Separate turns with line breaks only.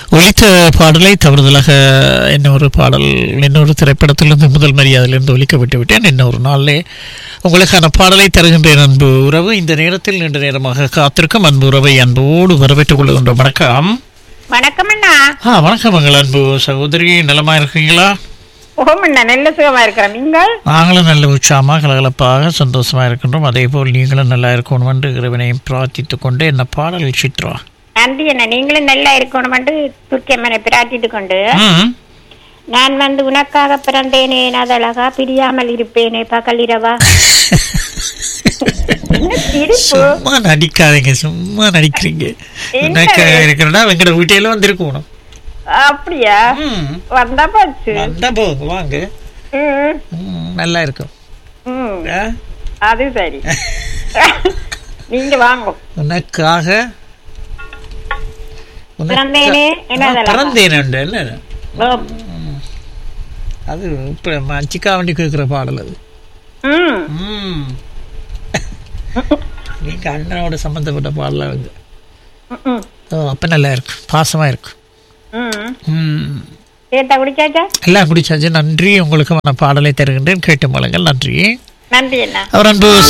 ஒலித்த பாடலை தவறுதலாக இன்னொரு பாடல் இன்னொரு திரைப்படத்திலிருந்து முதல் மரியாதையிலிருந்து ஒலிக்க விட்டு விட்டேன் இன்னொரு நாளிலே உங்களுக்கான பாடலை தருகின்றேன் அன்பு உறவு இந்த நேரத்தில் நீண்ட நேரமாக காத்திருக்கும் அன்பு உறவை அன்போடு வரவேற்றுக் கொள்கின்றோம் வணக்கம்
வணக்கம் அண்ணா
ஆ வணக்கம் எங்கள் அன்பு சகோதரி நலமா இருக்கீங்களா
ஓம் அண்ணா நல்ல சுகமா இருக்கிறோம் நீங்கள்
நாங்களும் நல்ல உற்சாகமாக கலகலப்பாக சந்தோஷமாக இருக்கின்றோம் அதே போல் நீங்களும் நல்லா இருக்கணும் என்று இறைவனையும் பிரார்த்தித்துக் கொண்டு என்ன பாடல் சித்ரா
நன்றி அண்ணா நீங்களும் நல்லா இருக்கணும்னு துர்க்கியம்மனை பிரார்த்திட்டு கொண்டு
ம்
நான் வந்து உனக்காக பிறந்தேனே அதழகா பிரியாமல் இருப்பேனே பகலிரவா என்ன சிரிப்பு
சும்மா நடிக்காதீங்க சும்மா நடிக்கிறீங்க
என்ன?
எனக்கு இருக்கிறடா வெங்கட வீட்டையில வந்திருக்கணும்
அப்படியா
ம்
வந்தா போச்சு
வந்தா போங்க வாங்க
ம்,
ம், நல்லா இருக்கும்
ம்,
ஆ?
அது சரி நீங்க வாங்க
உனக்காக உனக்கா-
பிறந்தேனே
ஆ,
என்னதழகா
பிறந்தேன் உண்டு, என்ன
ஓம்.
அது இப்ப மச்சிக்கா வண்டி கேட்கிற பாடல் அது
ம்
ம் நீங்க அண்ணனோட சம்பந்தப்பட்ட பாடல வந்து
ம், ம்,
ஓ அப்ப நல்லா இருக்கு பாசமா இருக்கு
ம்
ம்
கேட்டா குடிச்சாச்சா
எல்லாம் குடிச்சாச்சு நன்றி உங்களுக்கு நான் பாடலை தருகின்றேன் கேட்டு மலங்கள் நன்றி
நன்றி அண்ணா
அவர் அன்பு